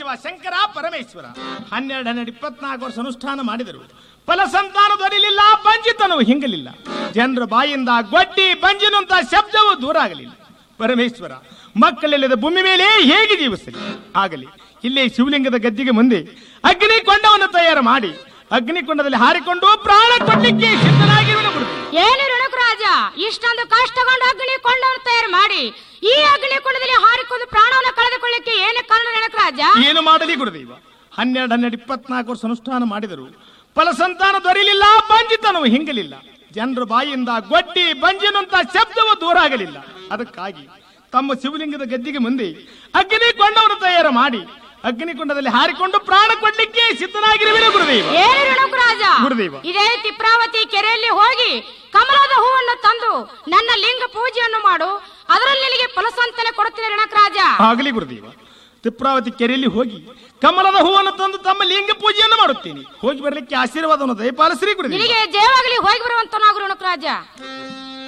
ಶಿವ ಶಂಕರ ಪರಮೇಶ್ವರ ಹನ್ನೆರಡು ಹನ್ನೆರಡು ಇಪ್ಪತ್ನಾಲ್ಕು ವರ್ಷ ಅನುಷ್ಠಾನ ಮಾಡಿದರು ಫಲ ಸಂತಾನ ದೊರೆಯಲಿಲ್ಲ ಬಂಜಿತನು ಹಿಂಗಲಿಲ್ಲ ಜನರ ಬಾಯಿಂದ ಗೊಡ್ಡಿ ಬಂಜಿನಂತ ಶಬ್ದವು ದೂರ ಆಗಲಿಲ್ಲ ಪರಮೇಶ್ವರ ಮಕ್ಕಳಿಲ್ಲದ ಭೂಮಿ ಮೇಲೆ ಹೇಗೆ ಜೀವಿಸಲಿ ಆಗಲಿ ಇಲ್ಲೇ ಶಿವಲಿಂಗದ ಗದ್ದಿಗೆ ಮುಂದೆ ಅಗ್ನಿಕೊಂಡವನ್ನು ತಯಾರು ಮಾಡಿ ಅಗ್ನಿಕೊಂಡದಲ್ಲಿ ಹಾರಿಕೊಂಡು ಪ್ರಾಣ ಕೊಡ್ಲಿಕ್ಕೆ ಸಿದ್ಧನಾಗಿರುವನು ಗುರು ಏನು ರಣಕರಾಜ ಇಷ್ಟೊಂದು ಕಷ್ಟಗೊಂಡು ಅಗ್ನಿ ಕೊಂಡವನ್ನು ತಯಾರು ಮಾಡಿ ಈ ಅಗ್ನಿ ಕೊಂಡದಲ್ಲಿ ಹಾರಿಕೊಂಡು ಪ್ರಾಣವನ್ನು ಕಳೆದುಕೊಳ್ಳಿಕ್ಕೆ ಏನು ಕಾರಣ ರಣಕರಾಜ ಏನು ಮಾಡಲಿ ಗುರುದೇವ ಹನ್ನೆರಡು ಹನ್ನೆರಡು ಇಪ್ಪತ್ನಾಲ್ಕು ವರ್ಷ ಅನುಷ್ಠಾನ ಮಾಡಿದರು ಫಲ ಸಂತಾನ ದೊರೆಯಲಿಲ್ಲ ಬಂಜಿತನು ಹಿಂಗಲಿಲ್ಲ ಜನರ ಬಾಯಿಂದ ಗೊಡ್ಡಿ ಬಂಜಿನಂತ ಶಬ್ದವು ದೂರ ಆಗಲಿಲ್ಲ ಅದಕ್ಕಾಗಿ ತಮ್ಮ ಶಿವಲಿಂಗದ ಗದ್ದಿಗೆ ಮುಂದೆ ಅಗ್ನಿಕೊಂಡವನ್ನು ತಯಾರು ಮಾಡಿ ಅಗ್ನಿಕೊಂಡದಲ್ಲಿ ಹಾರಿಕೊಂಡು ಪ್ರಾಣ ಕೊಡ್ಲಿಕ್ಕೆ ಸಿದ್ಧನಾಗಿರುವಿನ ಗುರುದೇವ ಏನು ರಣಕರಾಜ ಗುರುದೇವ. ಇದೇ ತಿಪ್ರಾವತಿ ಕೆರೆಯಲ್ಲಿ ಹೋಗಿ ಕಮಲದ ಹೂವನ್ನು ತಂದು ನನ್ನ ಲಿಂಗ ಪೂಜೆಯನ್ನು ಮಾಡು ಅದರಲ್ಲಿ ನಿನಗೆ ಫಲಸಂತನೆ ಕೊಡುತ್ತೇನೆ ರಣಕರಾಜ ಆಗಲಿ ಗುರುದೇವ ತಿಪ್ರಾವತಿ ಕೆರೆಯಲ್ಲಿ ಹೋಗಿ ಕಮಲದ ಹೂವನ್ನು ತಂದು ತಮ್ಮ ಲಿಂಗ ಪೂಜೆಯನ್ನು ಮಾಡುತ್ತೇನೆ ಹೋಗಿ ಬರಲಿಕ್ಕೆ ಆಶೀರ್ವಾದವನ್ನು ದಯಪಾಲಿಸ್ರಿ ಗುರುದೇವ ನಿನಗೆ ಜಯವಾಗಲಿ ಹೋಗಿ ಬರುವಂತನಾಗು ರಣಕರಾಜ